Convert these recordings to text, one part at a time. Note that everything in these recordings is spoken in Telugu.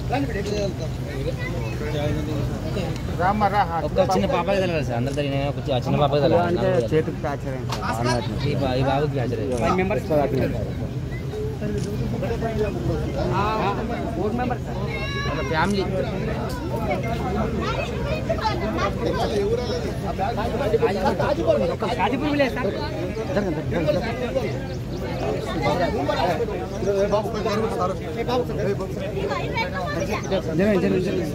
ఒక్క చిన్న పాపకి తెలియదు సార్ అందరు తెలియదు ఒక చి- చిన్న పాపకి తెలియదు నాకు తెలియదు. చేతికి టార్చర్ అయింది సార్ ఈ బా- ఈ బాబుకి క్యాన్సర్ అయింది. ఫైవ్ మెంబర్స్ ఫోర్ మెంబర్స్ ఒక ఫ్యామిలీ కాజీపూర్ విలేజ్ సార్ జరగండి జరగండి జరగండి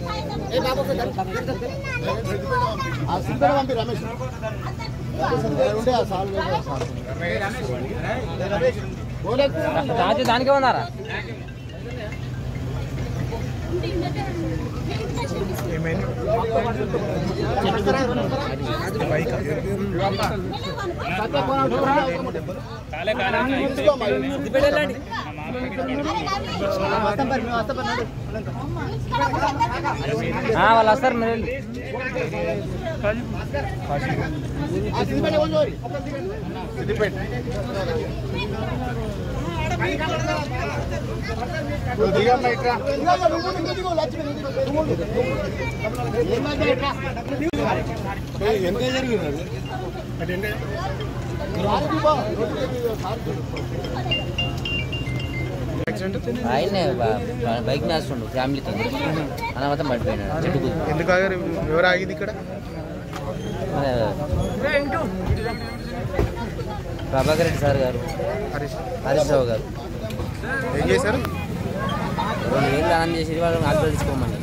దాని దానికే ఉన్నారా ఆ, వాళ్ళు వస్తారు మీరు వెళ్ళి. ఆయన్నే బా- బా- బైక్ నేస్తుండు ఫ్యామిలీతో అన్న మొత్తం పడిపోయినాడు చెట్టు గుద్ది. ఎందుకు ఆగారు ఎవరు ఆగింది ఇక్కడ అదే, అదే. ప్రభాకర్ రెడ్డి సార్ గారు హరీష్ హరీష్ రావు గారు ఏం చేశారు రెండు వేలు దానం చేసి వాళ్ళు హాస్పిటల్ తీసుకోమని